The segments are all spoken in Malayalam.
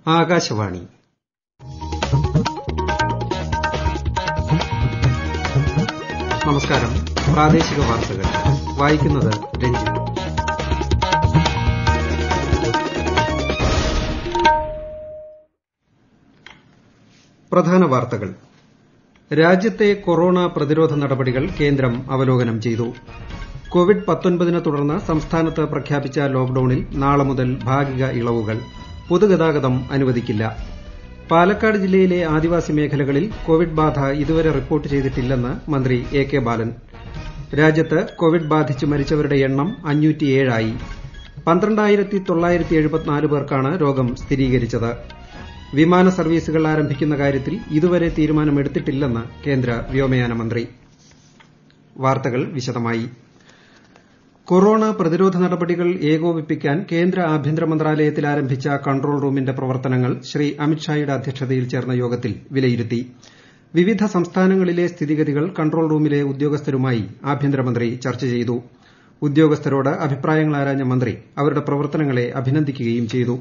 ആകാശവാണി നമസ്കാരം പ്രാദേശിക വാർത്തകൾ വായിക്കുന്നത് രഞ്ജിത്ത് പ്രധാന വാർത്തകൾ രാജ്യത്തെ കൊറോണ പ്രതിരോധ നടപടികൾ കേന്ദ്രം അവലോകനം ചെയ്തു കോവിഡ് നെ തുടർന്ന് സംസ്ഥാനത്ത് പ്രഖ്യാപിച്ച ലോക്ഡൌണിൽ നാളെ മുതൽ ഭാഗിക ഇളവുകൾ പൊതുഗതാഗതം അനുവദിക്കില്ല പാലക്കാട് ജില്ലയിലെ ആദിവാസി മേഖലകളിൽ കോവിഡ് ബാധ ഇതുവരെ റിപ്പോർട്ട് ചെയ്തിട്ടില്ലെന്ന് മന്ത്രി എ കെ ബാലൻ രാജ്യത്ത് കോവിഡ് ബാധിച്ച് മരിച്ചവരുടെ എണ്ണം ആയി പേർക്കാണ് രോഗം സ്ഥിരീകരിച്ചത് വിമാന സർവീസുകൾ ആരംഭിക്കുന്ന കാര്യത്തിൽ ഇതുവരെ തീരുമാനമെടുത്തിട്ടില്ലെന്ന് കേന്ദ്ര വ്യോമയാന മന്ത്രി വാർത്തകൾ വിശദമായി കൊറോണ പ്രതിരോധ നടപടികൾ ഏകോപിപ്പിക്കാൻ കേന്ദ്ര ആഭ്യന്തര മന്ത്രാലയത്തിൽ ആരംഭിച്ച കൺട്രോൾ റൂമിന്റെ പ്രവർത്തനങ്ങൾ ശ്രീ അമിത്ഷായുടെ അധ്യക്ഷതയിൽ ചേർന്ന യോഗത്തിൽ വിലയിരുത്തി വിവിധ സംസ്ഥാനങ്ങളിലെ സ്ഥിതിഗതികൾ കൺട്രോൾ റൂമിലെ ഉദ്യോഗസ്ഥരുമായി ആഭ്യന്തരമന്ത്രി ചർച്ച ചെയ്തു ഉദ്യോഗസ്ഥരോട് അഭിപ്രായങ്ങൾ ആരാഞ്ഞ മന്ത്രി അവരുടെ പ്രവർത്തനങ്ങളെ അഭിനന്ദിക്കുകയും ചെയ്തു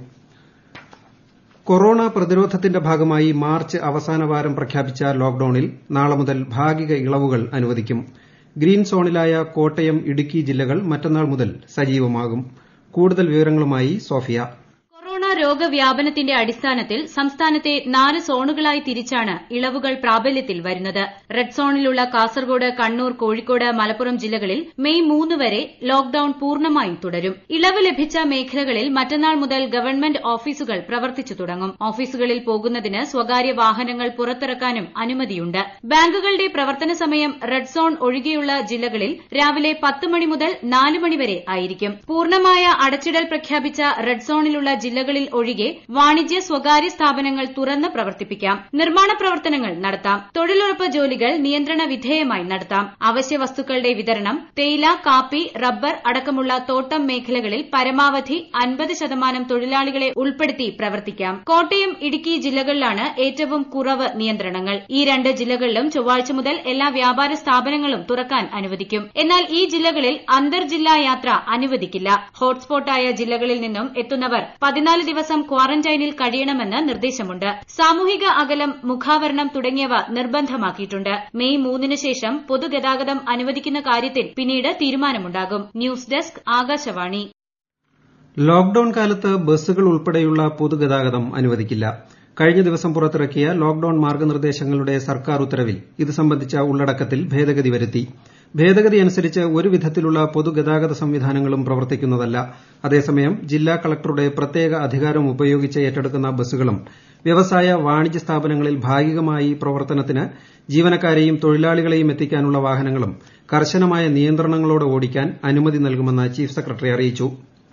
കൊറോണ പ്രതിരോധത്തിന്റെ ഭാഗമായി മാർച്ച് അവസാനവാരം പ്രഖ്യാപിച്ച ലോക്ഡൌണിൽ നാളെ മുതൽ ഭാഗിക ഇളവുകൾ അനുവദിക്കും ഗ്രീൻ സോണിലായ കോട്ടയം ഇടുക്കി ജില്ലകൾ മറ്റന്നാൾ മുതൽ സജീവമാകും കൂടുതൽ വിവരങ്ങളുമായി സോഫിയ കൊറോണ രോഗവ്യാപനത്തിന്റെ അടിസ്ഥാനത്തിൽ സംസ്ഥാനത്തെ നാല് സോണുകളായി തിരിച്ചാണ് ഇളവുകൾ പ്രാബല്യത്തിൽ വരുന്നത് റെഡ് സോണിലുള്ള കാസർഗോഡ് കണ്ണൂർ കോഴിക്കോട് മലപ്പുറം ജില്ലകളിൽ മെയ് മൂന്ന് വരെ ലോക്ഡൌൺ പൂർണ്ണമായും തുടരും ഇളവ് ലഭിച്ച മേഖലകളിൽ മറ്റന്നാൾ മുതൽ ഗവൺമെന്റ് ഓഫീസുകൾ പ്രവർത്തിച്ചു തുടങ്ങും ഓഫീസുകളിൽ പോകുന്നതിന് സ്വകാര്യ വാഹനങ്ങൾ പുറത്തിറക്കാനും അനുമതിയുണ്ട് ബാങ്കുകളുടെ പ്രവർത്തന സമയം റെഡ് സോൺ ഒഴികെയുള്ള ജില്ലകളിൽ രാവിലെ പത്ത് മണി മുതൽ നാല് മണി വരെ ആയിരിക്കും പൂർണ്ണമായ അടച്ചിടൽ പ്രഖ്യാപിച്ച റെഡ് സോണിലുള്ള ജില്ലകളിൽ ഒഴികെ വാണിജ്യ സ്വകാര്യ സ്ഥാപനങ്ങൾ തുറന്ന് പ്രവർത്തിപ്പിക്കാം നിർമ്മാണ പ്രവർത്തനങ്ങൾ നടത്താം തൊഴിലുറപ്പ് ജോലികൾ നിയന്ത്രണ വിധേയമായി നടത്താം അവശ്യ വസ്തുക്കളുടെ വിതരണം തേയില കാപ്പി റബ്ബർ അടക്കമുള്ള തോട്ടം മേഖലകളിൽ പരമാവധി അൻപത് ശതമാനം തൊഴിലാളികളെ ഉൾപ്പെടുത്തി പ്രവർത്തിക്കാം കോട്ടയം ഇടുക്കി ജില്ലകളിലാണ് ഏറ്റവും കുറവ് നിയന്ത്രണങ്ങൾ ഈ രണ്ട് ജില്ലകളിലും ചൊവ്വാഴ്ച മുതൽ എല്ലാ വ്യാപാര സ്ഥാപനങ്ങളും തുറക്കാൻ അനുവദിക്കും എന്നാൽ ഈ ജില്ലകളിൽ അന്തർജില്ലാ യാത്ര അനുവദിക്കില്ല ഹോട്ട്സ്പോട്ടായ ജില്ലകളിൽ നിന്നും എത്തുന്നവർ പതിനാല് ദിവസം ക്വാറന്റൈനിൽ കഴിയണമെന്ന് നിർദ്ദേശമുണ്ട് സാമൂഹിക അകലം മുഖാവരണം തുടങ്ങിയവ നിർബന്ധമാക്കിയിട്ടുണ്ട് മെയ് മൂന്നിന് ശേഷം പൊതുഗതാഗതം അനുവദിക്കുന്ന കാര്യത്തിൽ പിന്നീട് തീരുമാനമുണ്ടാകും ന്യൂസ് ഡെസ്ക് ആകാശവാണി ലോക്ഡൌൺ കാലത്ത് ബസ്സുകൾ ഉൾപ്പെടെയുള്ള പൊതുഗതാഗതം അനുവദിക്കില്ല കഴിഞ്ഞ ദിവസം പുറത്തിറക്കിയ ലോക്ഡൌൺ മാർഗ്ഗനിർദ്ദേശങ്ങളുടെ സർക്കാർ ഉത്തരവിൽ ഇത് സംബന്ധിച്ച ഉള്ളടക്കത്തിൽ ഭേദഗതി വരുത്തി ഭേദഗതി അനുസരിച്ച് ഒരു വിധത്തിലുള്ള പൊതുഗതാഗത സംവിധാനങ്ങളും പ്രവർത്തിക്കുന്നതല്ല അതേസമയം ജില്ലാ കളക്ടറുടെ പ്രത്യേക അധികാരം ഉപയോഗിച്ച് ഏറ്റെടുക്കുന്ന ബസ്സുകളും വ്യവസായ വാണിജ്യ സ്ഥാപനങ്ങളിൽ ഭാഗികമായി പ്രവർത്തനത്തിന് ജീവനക്കാരെയും തൊഴിലാളികളെയും എത്തിക്കാനുള്ള വാഹനങ്ങളും കർശനമായ നിയന്ത്രണങ്ങളോടെ ഓടിക്കാൻ അനുമതി നൽകുമെന്ന് ചീഫ് സെക്രട്ടറി അറിയിച്ചു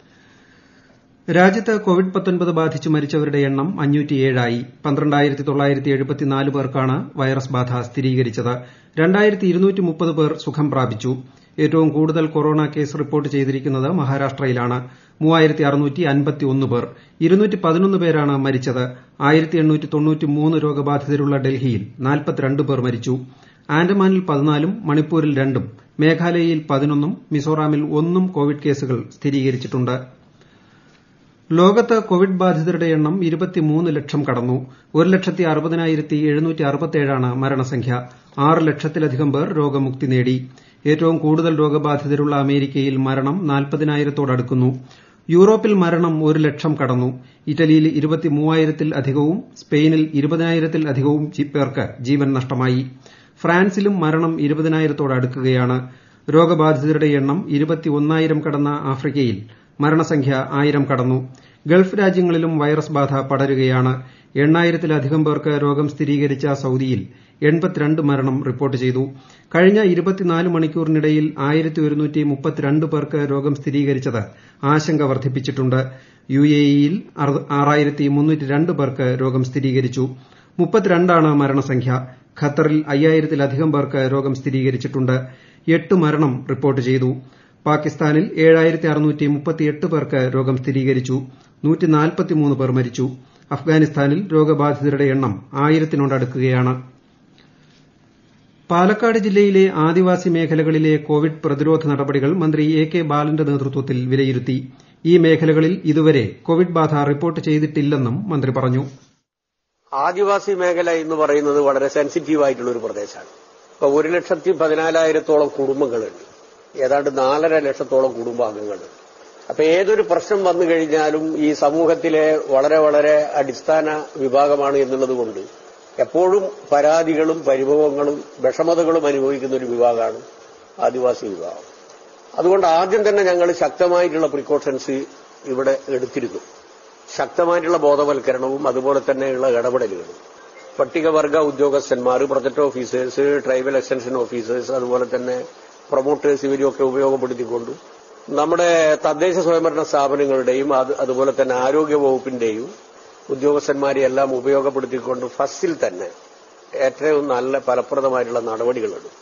രാജ്യത്ത് കോവിഡ് ബാധിച്ച് മരിച്ചവരുടെ എണ്ണം ആയി പേർക്കാണ് വൈറസ് ബാധ സ്ഥിരീകരിച്ചത് പേർ സുഖം പ്രാപിച്ചു ഏറ്റവും കൂടുതൽ കൊറോണ കേസ് റിപ്പോർട്ട് ചെയ്തിരിക്കുന്നത് മഹാരാഷ്ട്രയിലാണ് പേർ പേരാണ് മരിച്ചത് രോഗബാധിതരുള്ള ഡൽഹിയിൽ പേർ മരിച്ചു ആൻഡമാനിൽ പതിനാലും മണിപ്പൂരിൽ രണ്ടും മേഘാലയയിൽ പതിനൊന്നും മിസോറാമിൽ ഒന്നും കോവിഡ് കേസുകൾ സ്ഥിരീകരിച്ചിട്ടുണ്ട് ലോകത്ത് കോവിഡ് ബാധിതരുടെ എണ്ണം ലക്ഷം കടന്നു ഒരു ലക്ഷത്തി അറുപതിനായിരത്തി എഴുന്നൂറ്റി അറുപത്തേഴാണ് മരണസംഖ്യ ആറ് ലക്ഷത്തിലധികം പേർ രോഗമുക്തി നേടി ഏറ്റവും കൂടുതൽ രോഗബാധിതരുള്ള അമേരിക്കയിൽ മരണം നാൽപ്പതിനായിരത്തോടടുക്കുന്നു യൂറോപ്പിൽ മരണം ഒരു ലക്ഷം കടന്നു ഇറ്റലിയിൽ ഇരുപത്തിമൂവായിരത്തിൽ അധികവും സ്പെയിനിൽ ഇരുപതിനായിരത്തിൽ അധികവും പേർക്ക് ജീവൻ നഷ്ടമായി ഫ്രാൻസിലും മരണം ഇരുപതിനായിരത്തോടടുക്കുകയാണ് രോഗബാധിതരുടെ എണ്ണം ഇരുപത്തിയൊന്നായിരം കടന്ന ആഫ്രിക്കയിൽ മരണസംഖ്യ ആയിരം കടന്നു ഗൾഫ് രാജ്യങ്ങളിലും വൈറസ് ബാധ പടരുകയാണ് എണ്ണായിരത്തിലധികം പേർക്ക് രോഗം സ്ഥിരീകരിച്ച സൌദിയിൽ മരണം റിപ്പോർട്ട് ചെയ്തു കഴിഞ്ഞ മണിക്കൂറിനിടയിൽ പേർക്ക് രോഗം സ്ഥിരീകരിച്ചത് ആശങ്ക വർദ്ധിപ്പിച്ചിട്ടുണ്ട് യുഎഇയിൽ പേർക്ക് രോഗം സ്ഥിരീകരിച്ചു ആണ് മരണസംഖ്യ ഖത്തറിൽ അയ്യായിരത്തിലധികം പേർക്ക് രോഗം സ്ഥിരീകരിച്ചിട്ടുണ്ട് എട്ട് മരണം റിപ്പോർട്ട് ചെയ്തു പാകിസ്ഥാനിൽ പേർക്ക് രോഗം സ്ഥിരീകരിച്ചു പേർ മരിച്ചു അഫ്ഗാനിസ്ഥാനിൽ രോഗബാധിതരുടെ എണ്ണം ആയിരത്തിനോടടുക്കുകയാണ് പാലക്കാട് ജില്ലയിലെ ആദിവാസി മേഖലകളിലെ കോവിഡ് പ്രതിരോധ നടപടികൾ മന്ത്രി എ കെ ബാലന്റെ നേതൃത്വത്തിൽ വിലയിരുത്തി ഈ മേഖലകളിൽ ഇതുവരെ കോവിഡ് ബാധ റിപ്പോർട്ട് ചെയ്തിട്ടില്ലെന്നും മന്ത്രി പറഞ്ഞു ആദിവാസി മേഖല എന്ന് പറയുന്നത് വളരെ സെൻസിറ്റീവ് ആയിട്ടുള്ള ഒരു പ്രദേശമാണ് ഇപ്പൊ ഒരു ലക്ഷത്തി പതിനാലായിരത്തോളം കുടുംബങ്ങളുണ്ട് ഏതാണ്ട് നാലര ലക്ഷത്തോളം കുടുംബാംഗങ്ങളുണ്ട് അപ്പൊ ഏതൊരു പ്രശ്നം വന്നു കഴിഞ്ഞാലും ഈ സമൂഹത്തിലെ വളരെ വളരെ അടിസ്ഥാന വിഭാഗമാണ് എന്നുള്ളത് കൊണ്ട് എപ്പോഴും പരാതികളും പരിഭവങ്ങളും വിഷമതകളും അനുഭവിക്കുന്ന ഒരു വിഭാഗമാണ് ആദിവാസി വിഭാഗം അതുകൊണ്ട് ആദ്യം തന്നെ ഞങ്ങൾ ശക്തമായിട്ടുള്ള പ്രിക്കോഷൻസ് ഇവിടെ എടുത്തിരുന്നു ശക്തമായിട്ടുള്ള ബോധവൽക്കരണവും അതുപോലെ തന്നെയുള്ള ഇടപെടലുകളും പട്ടികവർഗ ഉദ്യോഗസ്ഥന്മാർ project officers tribal extension officers അതുപോലെ തന്നെ പ്രൊമോട്ടേഴ്സ് ഇവരെയൊക്കെ ഉപയോഗപ്പെടുത്തിക്കൊണ്ടും നമ്മുടെ തദ്ദേശ സ്വയംഭരണ സ്ഥാപനങ്ങളുടെയും അത് അതുപോലെ തന്നെ ആരോഗ്യ വകുപ്പിന്റെയും ഉദ്യോഗസ്ഥന്മാരെ എല്ലാം ഉപയോഗപ്പെടുത്തിക്കൊണ്ട് ഫസ്റ്റിൽ തന്നെ ഏറ്റവും നല്ല ഫലപ്രദമായിട്ടുള്ള നടപടികളെടുക്കും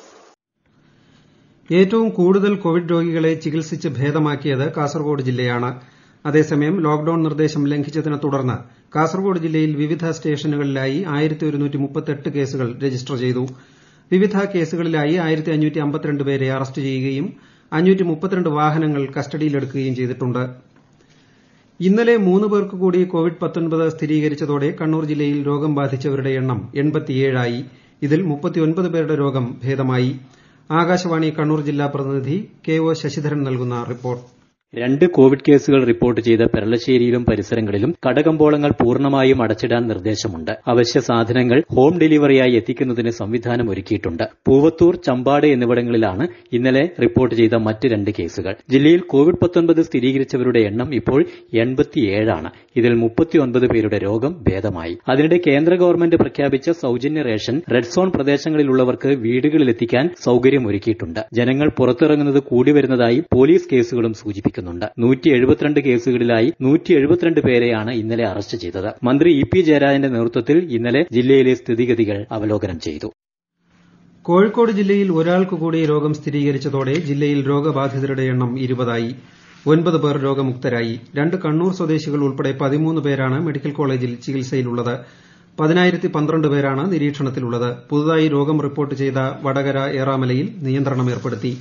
ഏറ്റവും കൂടുതൽ കോവിഡ് രോഗികളെ ചികിത്സിച്ച് ഭേദമാക്കിയത് കാസർഗോഡ് ജില്ലയാണ് അതേസമയം ലോക്ഡൌൺ നിർദ്ദേശം ലംഘിച്ചതിനെ തുടർന്ന് കാസർഗോഡ് ജില്ലയിൽ വിവിധ സ്റ്റേഷനുകളിലായി കേസുകൾ രജിസ്റ്റർ ചെയ്തു വിവിധ കേസുകളിലായി പേരെ അറസ്റ്റ് ചെയ്യുകയും വാഹനങ്ങൾ കസ്റ്റഡിയിലെടുക്കുകയും ചെയ്തിട്ടുണ്ട് ഇന്നലെ മൂന്ന് പേർക്ക് കൂടി കോവിഡ് സ്ഥിരീകരിച്ചതോടെ കണ്ണൂർ ജില്ലയിൽ രോഗം ബാധിച്ചവരുടെ എണ്ണം ആയി ഇതിൽ പേരുടെ രോഗം ഭേദമായി ആകാശവാണി കണ്ണൂർ ജില്ലാ പ്രതിനിധി കെ ഒ ശശിധരൻ നൽകുന്ന റിപ്പോർട്ട് രണ്ട് കോവിഡ് കേസുകൾ റിപ്പോർട്ട് ചെയ്ത പെരളശ്ശേരിയിലും പരിസരങ്ങളിലും കടകമ്പോളങ്ങൾ പൂർണ്ണമായും അടച്ചിടാൻ നിർദ്ദേശമുണ്ട് അവശ്യ സാധനങ്ങൾ ഹോം ഡെലിവറിയായി എത്തിക്കുന്നതിന് സംവിധാനം ഒരുക്കിയിട്ടുണ്ട് പൂവത്തൂർ ചമ്പാട് എന്നിവിടങ്ങളിലാണ് ഇന്നലെ റിപ്പോർട്ട് ചെയ്ത മറ്റ് രണ്ട് കേസുകൾ ജില്ലയിൽ കോവിഡ് സ്ഥിരീകരിച്ചവരുടെ എണ്ണം ഇപ്പോൾ എൺപത്തിയേഴാണ് ഇതിൽ മുപ്പത്തിയൊൻപത് പേരുടെ രോഗം ഭേദമായി അതിനിടെ കേന്ദ്ര ഗവൺമെന്റ് പ്രഖ്യാപിച്ച സൌജന്യ റേഷൻ റെഡ് സോൺ പ്രദേശങ്ങളിലുള്ളവർക്ക് വീടുകളിലെത്തിക്കാൻ സൌകര്യമൊരുക്കിയിട്ടുണ്ട് ജനങ്ങൾ പുറത്തിറങ്ങുന്നത് കൂടി വരുന്നതായി പോലീസ് കേസുകളും സൂചിപ്പിക്കുന്നു പ്രവർത്തിക്കുന്നുണ്ട് നൂറ്റി എഴുപത്തിരണ്ട് കേസുകളിലായി നൂറ്റി എഴുപത്തിരണ്ട് പേരെയാണ് ഇന്നലെ അറസ്റ്റ് ചെയ്തത് മന്ത്രി ഇ പി ജയരാജന്റെ നേതൃത്വത്തിൽ ഇന്നലെ ജില്ലയിലെ സ്ഥിതിഗതികൾ അവലോകനം ചെയ്തു കോഴിക്കോട് ജില്ലയിൽ ഒരാൾക്ക് കൂടി രോഗം സ്ഥിരീകരിച്ചതോടെ ജില്ലയിൽ രോഗബാധിതരുടെ എണ്ണം ഇരുപതായി ഒൻപത് പേർ രോഗമുക്തരായി രണ്ട് കണ്ണൂർ സ്വദേശികൾ ഉൾപ്പെടെ പതിമൂന്ന് പേരാണ് മെഡിക്കൽ കോളേജിൽ ചികിത്സയിലുള്ളത് പതിനായിരത്തി പന്ത്രണ്ട് പേരാണ് നിരീക്ഷണത്തിലുള്ളത് പുതുതായി രോഗം റിപ്പോർട്ട് ചെയ്ത വടകര ഏറാമലയിൽ നിയന്ത്രണം ഏർപ്പെടുത്തി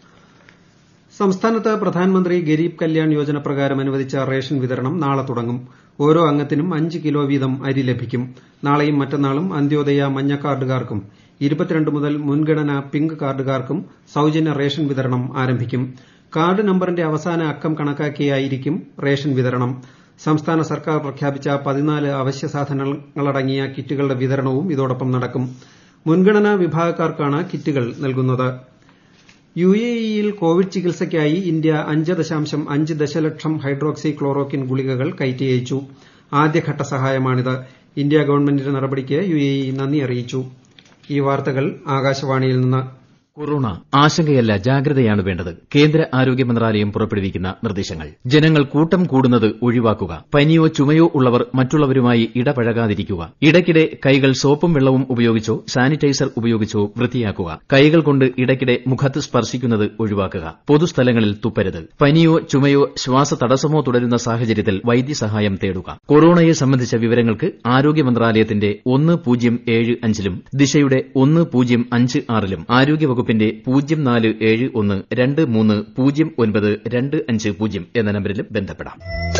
സംസ്ഥാനത്ത് പ്രധാനമന്ത്രി ഗരീബ് കല്യാൺ യോജന പ്രകാരം അനുവദിച്ച റേഷൻ വിതരണം നാളെ തുടങ്ങും ഓരോ അംഗത്തിനും അഞ്ച് കിലോ വീതം അരി ലഭിക്കും നാളെയും മറ്റന്നാളും അന്ത്യോദയ മഞ്ഞ കാർഡുകാർക്കും ഇരുപത്തിരണ്ട് മുതൽ മുൻഗണന പിങ്ക് കാർഡുകാർക്കും സൌജന്യ റേഷൻ വിതരണം ആരംഭിക്കും കാർഡ് നമ്പറിന്റെ അവസാന അക്കം കണക്കാക്കിയായിരിക്കും റേഷൻ വിതരണം സംസ്ഥാന സർക്കാർ പ്രഖ്യാപിച്ച പതിനാല് അവശ്യ സാധനങ്ങളടങ്ങിയ കിറ്റുകളുടെ വിതരണവും ഇതോടൊപ്പം നടക്കും മുൻഗണനാ വിഭാഗക്കാർക്കാണ് കിറ്റുകൾ നൽകുന്നത് യു എ ഇയിൽ കോവിഡ് ചികിത്സയ്ക്കായി ഇന്ത്യ അഞ്ച് ദശാംശം അഞ്ച് ദശലക്ഷം ഹൈഡ്രോക്സി ക്ലോറോക്കിൻ ഗുളികകൾ കയറ്റി അയച്ചു ആദ്യഘട്ട സഹായമാണിത് ഇന്ത്യ ഗവൺമെന്റിന്റെ നടപടിക്ക് യു എ ഇ നന്ദി അറിയിച്ചു ഈ വാർത്തകൾ ആകാശവാണിയിൽ നിന്ന് കൊറോണ ആശങ്കയല്ല ജാഗ്രതയാണ് വേണ്ടത് കേന്ദ്ര ആരോഗ്യ മന്ത്രാലയം പുറപ്പെടുവിക്കുന്ന നിർദ്ദേശങ്ങൾ ജനങ്ങൾ കൂട്ടം കൂടുന്നത് ഒഴിവാക്കുക പനിയോ ചുമയോ ഉള്ളവർ മറ്റുള്ളവരുമായി ഇടപഴകാതിരിക്കുക ഇടയ്ക്കിടെ കൈകൾ സോപ്പും വെള്ളവും ഉപയോഗിച്ചോ സാനിറ്റൈസർ ഉപയോഗിച്ചോ വൃത്തിയാക്കുക കൈകൾ കൊണ്ട് ഇടയ്ക്കിടെ മുഖത്ത് സ്പർശിക്കുന്നത് ഒഴിവാക്കുക പൊതുസ്ഥലങ്ങളിൽ തുപ്പരുത് പനിയോ ചുമയോ ശ്വാസതടസ്സമോ തുടരുന്ന സാഹചര്യത്തിൽ വൈദ്യസഹായം തേടുക കൊറോണയെ സംബന്ധിച്ച വിവരങ്ങൾക്ക് ആരോഗ്യ മന്ത്രാലയത്തിന്റെ ഒന്ന് പൂജ്യം ഏഴ് അഞ്ചിലും ദിശയുടെ ഒന്ന് പൂജ്യം അഞ്ച് ആറിലും ആരോഗ്യ വകുപ്പിന്റെ പൂജ്യം നാല് ഏഴ് ഒന്ന് രണ്ട് മൂന്ന് പൂജ്യം ഒൻപത് രണ്ട് അഞ്ച് പൂജ്യം എന്ന നമ്പരിലും ബന്ധപ്പെടാം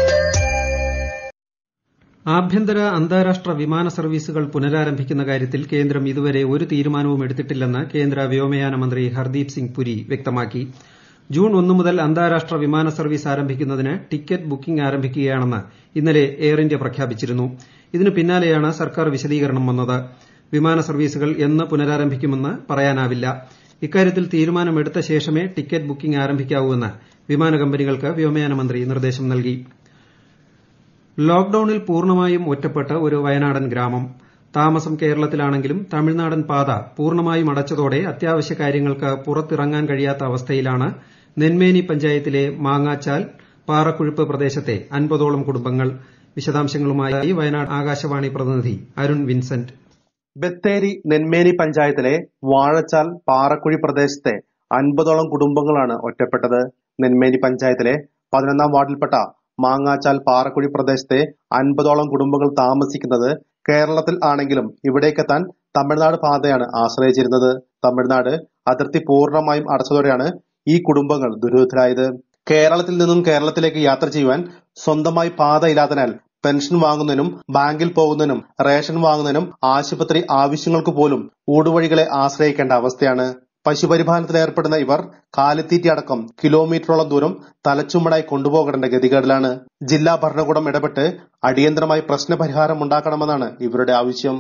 ആഭ്യന്തര അന്താരാഷ്ട്ര വിമാന സർവീസുകൾ പുനരാരംഭിക്കുന്ന കാര്യത്തിൽ കേന്ദ്രം ഇതുവരെ ഒരു തീരുമാനവും എടുത്തിട്ടില്ലെന്ന് കേന്ദ്ര വ്യോമയാന മന്ത്രി ഹർദീപ് സിംഗ് പുരി വ്യക്തമാക്കി ജൂൺ ഒന്ന് മുതൽ അന്താരാഷ്ട്ര വിമാന സർവീസ് ആരംഭിക്കുന്നതിന് ടിക്കറ്റ് ബുക്കിംഗ് ആരംഭിക്കുകയാണെന്ന് ഇന്നലെ എയർ ഇന്ത്യ പ്രഖ്യാപിച്ചിരുന്നു ഇതിന് പിന്നാലെയാണ് സർക്കാർ വിശദീകരണം വന്നത് വിമാന സർവീസുകൾ എന്ന് പുനരാരംഭിക്കുമെന്ന് പറയാനാവില്ല ഇക്കാര്യത്തിൽ തീരുമാനമെടുത്ത ശേഷമേ ടിക്കറ്റ് ബുക്കിംഗ് ആരംഭിക്കാവൂവെന്ന് വിമാന കമ്പനികൾക്ക് വ്യോമയാന മന്ത്രി നിർദ്ദേശം നൽകി ലോക്ഡൌണിൽ പൂർണ്ണമായും ഒറ്റപ്പെട്ട ഒരു വയനാടൻ ഗ്രാമം താമസം കേരളത്തിലാണെങ്കിലും തമിഴ്നാടൻ പാത പൂർണ്ണമായും അടച്ചതോടെ അത്യാവശ്യ കാര്യങ്ങൾക്ക് പുറത്തിറങ്ങാൻ കഴിയാത്ത അവസ്ഥയിലാണ് നെന്മേനി പഞ്ചായത്തിലെ മാങ്ങാച്ചാൽ പാറക്കുഴുപ്പ് പ്രദേശത്തെ അൻപതോളം കുടുംബങ്ങൾ വിശദാംശങ്ങളുമായി വയനാട് ആകാശവാണി പ്രതിനിധി അരുൺ വിൻസെന്റ് ബത്തേരി നെന്മേനി പഞ്ചായത്തിലെ വാഴച്ചാൽ പാറക്കുഴി പ്രദേശത്തെ അൻപതോളം കുടുംബങ്ങളാണ് ഒറ്റപ്പെട്ടത് നെന്മേനി പഞ്ചായത്തിലെ പതിനൊന്നാം വാർഡിൽപ്പെട്ട മാങ്ങാച്ചാൽ പാറക്കുഴി പ്രദേശത്തെ അൻപതോളം കുടുംബങ്ങൾ താമസിക്കുന്നത് കേരളത്തിൽ ആണെങ്കിലും ഇവിടേക്കെത്താൻ തമിഴ്നാട് പാതയാണ് ആശ്രയിച്ചിരുന്നത് തമിഴ്നാട് അതിർത്തി പൂർണ്ണമായും അടച്ചതോടെയാണ് ഈ കുടുംബങ്ങൾ ദുരിതത്തിലായത് കേരളത്തിൽ നിന്നും കേരളത്തിലേക്ക് യാത്ര ചെയ്യുവാൻ സ്വന്തമായി പാത ഇല്ലാത്തതിനാൽ പെൻഷൻ വാങ്ങുന്നതിനും ബാങ്കിൽ പോകുന്നതിനും റേഷൻ വാങ്ങുന്നതിനും ആശുപത്രി ആവശ്യങ്ങൾക്ക് പോലും ഊടുവഴികളെ ആശ്രയിക്കേണ്ട അവസ്ഥയാണ് പശുപരിപാലനത്തിൽ ഏർപ്പെടുന്ന ഇവർ കാലിത്തീറ്റ അടക്കം കിലോമീറ്ററോളം ദൂരം തലച്ചുമടായി കൊണ്ടുപോകേണ്ട ഗതികേടിലാണ് ജില്ലാ ഭരണകൂടം ഇടപെട്ട് അടിയന്തരമായി പ്രശ്നപരിഹാരം ഉണ്ടാക്കണമെന്നാണ് ഇവരുടെ ആവശ്യം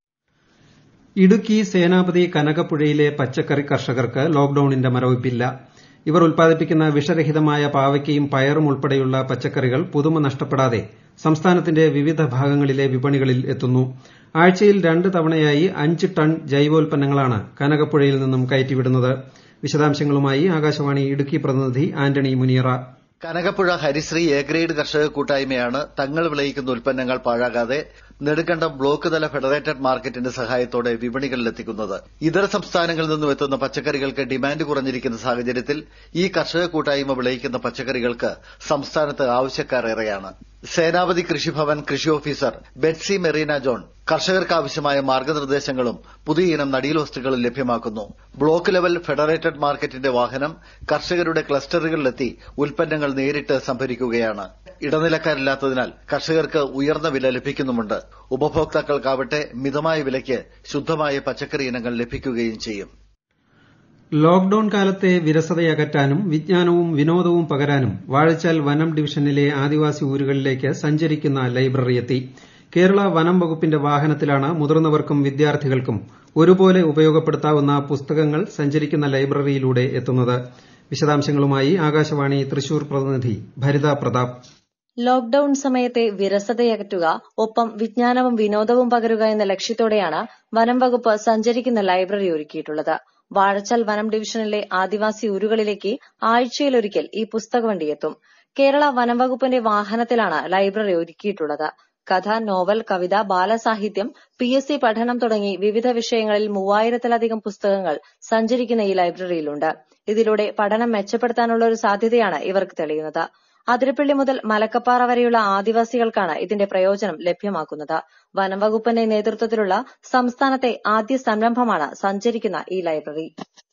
ഇടുക്കി സേനാപതി കനകപ്പുഴയിലെ പച്ചക്കറി കർഷകർക്ക് ലോക്ഡൌണിന്റെ മരവിപ്പില്ല ഇവർ ഉൽപ്പാദിപ്പിക്കുന്ന വിഷരഹിതമായ പാവയ്ക്കയും പയറും ഉൾപ്പെടെയുള്ള പച്ചക്കറികൾ പുതുമ നഷ്ടപ്പെടാതെ സംസ്ഥാനത്തിന്റെ വിവിധ ഭാഗങ്ങളിലെ വിപണികളിൽ എത്തുന്നു ആഴ്ചയിൽ രണ്ട് തവണയായി അഞ്ച് ടൺ ജൈവോൽപ്പന്നങ്ങളാണ് കനകപ്പുഴയിൽ നിന്നും കയറ്റിവിടുന്നത് വിശദാംശങ്ങളുമായി ആകാശവാണി ഇടുക്കി പ്രതിനിധി Antony Muniyara Kanakappuzha Harisree A grade കർഷക കൂട്ടായ്മയാണ് തങ്ങൾ വിളയിക്കുന്ന ഉൽപ്പന്നങ്ങൾ പാഴാകാതെ നെടുങ്കണ്ടം ബ്ലോക്ക് തല ഫെഡറേറ്റഡ് മാർക്കറ്റിന്റെ സഹായത്തോടെ വിപണികളിലെത്തിക്കുന്നത് ഇതര സംസ്ഥാനങ്ങളിൽ നിന്നും എത്തുന്ന പച്ചക്കറികൾക്ക് ഡിമാൻഡ് കുറഞ്ഞിരിക്കുന്ന സാഹചര്യത്തിൽ ഈ കർഷക കൂട്ടായ്മ വിളയിക്കുന്ന പച്ചക്കറികൾക്ക് സംസ്ഥാനത്ത് ആവശ്യക്കാരേറെയാണ് സേനാപതി കൃഷിഭവൻ കൃഷി ഓഫീസർ ബെറ്റ്സി മെറീന ജോൺ കർഷകർക്ക് ആവശ്യമായ മാർഗനിർദ്ദേശങ്ങളും പുതിയ ഇനം നടീൽ വസ്തുക്കളും ലഭ്യമാക്കുന്നു ബ്ലോക്ക് ലെവൽ ഫെഡറേറ്റഡ് മാർക്കറ്റിന്റെ വാഹനം കർഷകരുടെ ക്ലസ്റ്ററുകളിലെത്തി ഉൽപ്പന്നങ്ങൾ നേരിട്ട് സംഭരിക്കുകയാണ് ഇടനിലക്കാരില്ലാത്തതിനാൽ കർഷകർക്ക് ഉയർന്ന വില ലഭിക്കുന്നുമുണ്ട് ഉപഭോക്താക്കൾക്കാവട്ടെ മിതമായ വിലയ്ക്ക് ശുദ്ധമായ പച്ചക്കറി ഇനങ്ങൾ ലഭിക്കുകയും ചെയ്യും ലോക്ഡൌൺ കാലത്തെ വിരസതയകറ്റാനും വിജ്ഞാനവും വിനോദവും പകരാനും വാഴച്ചാൽ വനം ഡിവിഷനിലെ ആദിവാസി ഊരുകളിലേക്ക് സഞ്ചരിക്കുന്ന ലൈബ്രറി എത്തി കേരള വനം വകുപ്പിന്റെ വാഹനത്തിലാണ് മുതിർന്നവർക്കും വിദ്യാർത്ഥികൾക്കും ഒരുപോലെ ഉപയോഗപ്പെടുത്താവുന്ന പുസ്തകങ്ങൾ സഞ്ചരിക്കുന്ന ലൈബ്രറിയിലൂടെ എത്തുന്നത് വിശദാംശങ്ങളുമായി ആകാശവാണി തൃശൂർ പ്രതിനിധി ഭരിത പ്രതാപ് ലോക്ഡൌൺ സമയത്തെ വിരസതയകറ്റുക ഒപ്പം വിജ്ഞാനവും വിനോദവും പകരുക എന്ന ലക്ഷ്യത്തോടെയാണ് വനം വകുപ്പ് സഞ്ചരിക്കുന്ന ലൈബ്രറി ഒരുക്കിയിട്ടുള്ളത് വാഴച്ചാൽ വനം ഡിവിഷനിലെ ആദിവാസി ഊരുകളിലേക്ക് ആഴ്ചയിലൊരിക്കൽ ഈ പുസ്തകവണ്ടി എത്തും കേരള വനം വകുപ്പിന്റെ വാഹനത്തിലാണ് ലൈബ്രറി ഒരുക്കിയിട്ടുള്ളത് കഥ നോവൽ കവിത ബാലസാഹിത്യം പി എസ് സി പഠനം തുടങ്ങി വിവിധ വിഷയങ്ങളിൽ മൂവായിരത്തിലധികം പുസ്തകങ്ങൾ സഞ്ചരിക്കുന്ന ഈ ലൈബ്രറിയിലുണ്ട് ഇതിലൂടെ പഠനം മെച്ചപ്പെടുത്താനുള്ള ഒരു സാധ്യതയാണ് ഇവർക്ക് തെളിയുന്നത് അതിരപ്പള്ളി മുതൽ മലക്കപ്പാറ വരെയുള്ള ആദിവാസികൾക്കാണ് ഇതിന്റെ പ്രയോജനം ലഭ്യമാക്കുന്നത് വനംവകുപ്പിന്റെ നേതൃത്വത്തിലുള്ള സംസ്ഥാനത്തെ ആദ്യ സംരംഭമാണ് സഞ്ചരിക്കുന്ന ഈ ലൈബ്രറി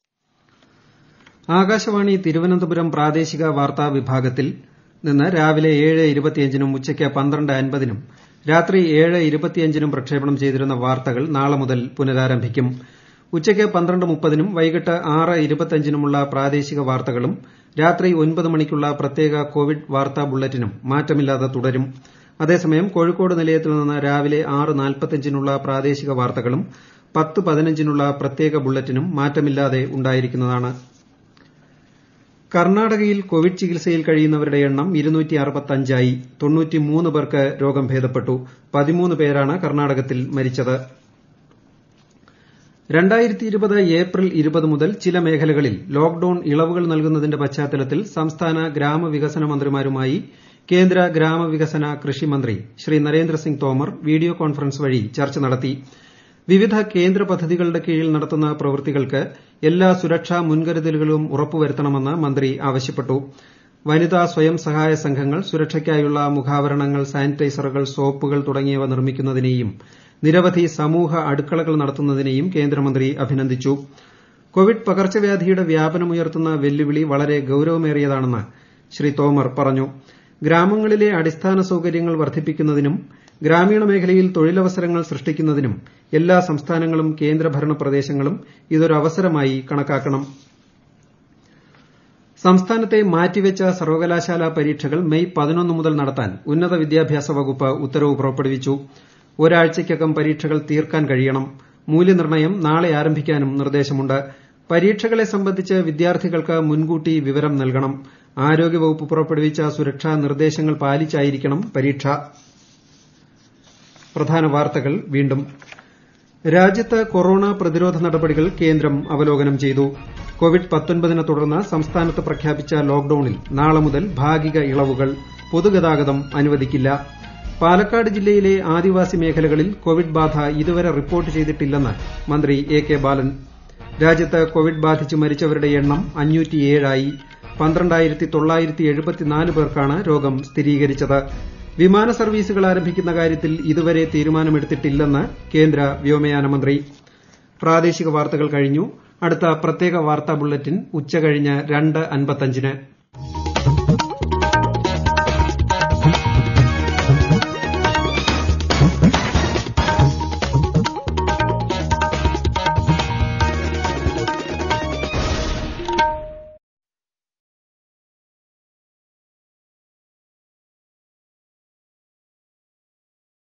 ആകാശവാണി തിരുവനന്തപുരം പ്രാദേശിക വാർത്താ വിഭാഗത്തിൽ നിന്ന് രാവിലെ ഏഴ് ഇരുപത്തിയഞ്ചിനും ഉച്ചയ്ക്ക് പന്ത്രണ്ട് അൻപതിനും രാത്രി ഏഴ് ഇരുപത്തിയഞ്ചിനും പ്രക്ഷേപണം ചെയ്തിരുന്ന വാർത്തകൾ നാളെ മുതൽ പുനരാരംഭിക്കും ഉച്ചയ്ക്ക് പന്ത്രണ്ട് മുപ്പതിനും വൈകിട്ട് ആറ് ഇരുപത്തിയഞ്ചിനുമുള്ള പ്രാദേശിക വാർത്തകളും രാത്രി ഒൻപത് മണിക്കുള്ള പ്രത്യേക കോവിഡ് വാർത്താ ബുള്ളറ്റിനും മാറ്റമില്ലാതെ തുടരും അതേസമയം കോഴിക്കോട് നിലയത്തിൽ നിന്ന് രാവിലെ ആറ് നാൽപ്പത്തിയഞ്ചിനുള്ള പ്രാദേശിക വാർത്തകളും പത്ത് പതിനഞ്ചിനുള്ള പ്രത്യേക ബുള്ളറ്റിനും മാറ്റമില്ലാതെ ഉണ്ടായിരിക്കുന്നതാണ് കർണാടകയിൽ കോവിഡ് ചികിത്സയിൽ കഴിയുന്നവരുടെ എണ്ണം ആയി തൊണ്ണൂറ്റിമൂന്ന് പേർക്ക് രോഗം ഭേദപ്പെട്ടു പതിമൂന്ന് പേരാണ് കർണാടകത്തിൽ മരിച്ചത് രണ്ടായിരത്തി ഇരുപത് ഏപ്രിൽ ഇരുപത് മുതൽ ചില മേഖലകളിൽ ലോക്ഡൌൺ ഇളവുകൾ നൽകുന്നതിന്റെ പശ്ചാത്തലത്തിൽ സംസ്ഥാന ഗ്രാമവികസന മന്ത്രിമാരുമായി കേന്ദ്ര ഗ്രാമവികസന കൃഷി മന്ത്രി ശ്രീ നരേന്ദ്രസിംഗ് തോമർ വീഡിയോ കോൺഫറൻസ് വഴി ചർച്ച നടത്തി വിവിധ കേന്ദ്ര പദ്ധതികളുടെ കീഴിൽ നടത്തുന്ന പ്രവൃത്തികൾക്ക് എല്ലാ സുരക്ഷാ മുൻകരുതലുകളും ഉറപ്പുവരുത്തണമെന്ന് മന്ത്രി ആവശ്യപ്പെട്ടു വനിതാ സ്വയം സഹായ സംഘങ്ങൾ സുരക്ഷയ്ക്കായുള്ള മുഖാവരണങ്ങൾ സാനിറ്റൈസറുകൾ സോപ്പുകൾ തുടങ്ങിയവ നിർമ്മിക്കുന്നതിനെയും നിരവധി സമൂഹ അടുക്കളകൾ നടത്തുന്നതിനെയും കേന്ദ്രമന്ത്രി അഭിനന്ദിച്ചു കോവിഡ് പകർച്ചവ്യാധിയുടെ വ്യാപനമുയർത്തുന്ന വെല്ലുവിളി വളരെ ഗൌരവമേറിയതാണെന്ന് ശ്രീ തോമർ പറഞ്ഞു ഗ്രാമങ്ങളിലെ അടിസ്ഥാന സൌകര്യങ്ങൾ വർദ്ധിപ്പിക്കുന്നതിനും ഗ്രാമീണ മേഖലയിൽ തൊഴിലവസരങ്ങൾ സൃഷ്ടിക്കുന്നതിനും എല്ലാ സംസ്ഥാനങ്ങളും കേന്ദ്രഭരണ പ്രദേശങ്ങളും ഇതൊരു അവസരമായി കണക്കാക്കണം സംസ്ഥാനത്തെ മാറ്റിവെച്ച സർവകലാശാല പരീക്ഷകൾ മെയ് പതിനൊന്ന് മുതൽ നടത്താൻ ഉന്നത വിദ്യാഭ്യാസ വകുപ്പ് ഉത്തരവ് പുറപ്പെടുവിച്ചു ഒരാഴ്ചയ്ക്കകം പരീക്ഷകൾ തീർക്കാൻ കഴിയണം മൂല്യനിർണ്ണയം നാളെ ആരംഭിക്കാനും നിർദ്ദേശമുണ്ട് പരീക്ഷകളെ സംബന്ധിച്ച് വിദ്യാർത്ഥികൾക്ക് മുൻകൂട്ടി വിവരം നൽകണം ആരോഗ്യവകുപ്പ് പുറപ്പെടുവിച്ച സുരക്ഷാ നിർദ്ദേശങ്ങൾ പാലിച്ചായിരിക്കണം പരീക്ഷ പ്രധാന വാർത്തകൾ വീണ്ടും രാജ്യത്ത് കൊറോണ പ്രതിരോധ നടപടികൾ കേന്ദ്രം അവലോകനം ചെയ്തു കോവിഡ് നെ തുടർന്ന് സംസ്ഥാനത്ത് പ്രഖ്യാപിച്ച ലോക്ഡൌണിൽ നാളെ മുതൽ ഭാഗിക ഇളവുകൾ പൊതുഗതാഗതം അനുവദിക്കില്ല പാലക്കാട് ജില്ലയിലെ ആദിവാസി മേഖലകളിൽ കോവിഡ് ബാധ ഇതുവരെ റിപ്പോർട്ട് ചെയ്തിട്ടില്ലെന്ന് മന്ത്രി എ കെ ബാലൻ രാജ്യത്ത് കോവിഡ് ബാധിച്ച് മരിച്ചവരുടെ എണ്ണം ആയി പേർക്കാണ് രോഗം സ്ഥിരീകരിച്ചത് വിമാന സർവീസുകൾ ആരംഭിക്കുന്ന കാര്യത്തിൽ ഇതുവരെ തീരുമാനമെടുത്തിട്ടില്ലെന്ന് കേന്ദ്ര വ്യോമയാന മന്ത്രി പ്രാദേശിക വാർത്തകൾ കഴിഞ്ഞു അടുത്ത പ്രത്യേക വാർത്താ ബുള്ളറ്റിൻ ഉച്ചകഴിഞ്ഞ് രണ്ട് അൻപത്തഞ്ചിന്